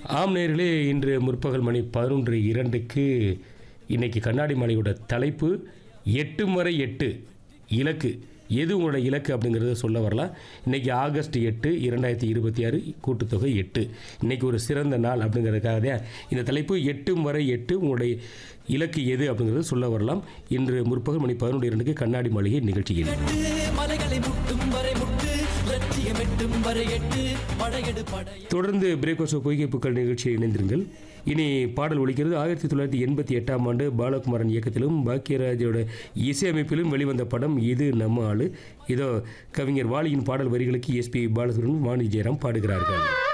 ஆம் நேர்களே இன்று முற்பகல் மணி பதினொன்று இரண்டுக்கு இன்னைக்கு கண்ணாடி மாலையோட தலைப்பு எட்டு முறை எட்டு இலக்கு எது உங்களோட இலக்கு அப்படிங்கிறத சொல்ல வரலாம் இன்னைக்கு ஆகஸ்ட் எட்டு இரண்டாயிரத்தி இருபத்தி ஆறு கூட்டுத்தொகை எட்டு இன்னைக்கு ஒரு சிறந்த நாள் அப்படிங்கிறதுக்காக தான் இந்த தலைப்பு எட்டு முறை எட்டு உங்களுடைய இலக்கு எது அப்படிங்கிறத சொல்ல வரலாம் இன்று முற்பகல் மணி பதினொன்று இரண்டுக்கு கண்ணாடி மாளிகை நிகழ்ச்சியில் எட்டு மலைகளை முட்டும் வரை முட்டு லட்சியம் எட்டும் வரை எட்டு படையெடு படைய தொடர்ந்து பிரேக்வாஸ்ட் பொய்கைப்புக்கள் நிகழ்ச்சியில் இணைந்திருங்கள் இனி பாடல் ஒலிக்கிறது ஆயிரத்தி தொள்ளாயிரத்தி எண்பத்தி எட்டாம் ஆண்டு பாலகுமாரன் இயக்கத்திலும் பாக்கியராஜோட இசையமைப்பிலும் வெளிவந்த படம் இது நம்ம ஆளு இதோ கவிஞர் வாலியின் பாடல் வரிகளுக்கு எஸ்பி பாலசுரன் வாணி ஜெயராம் பாடுகிறார்கள்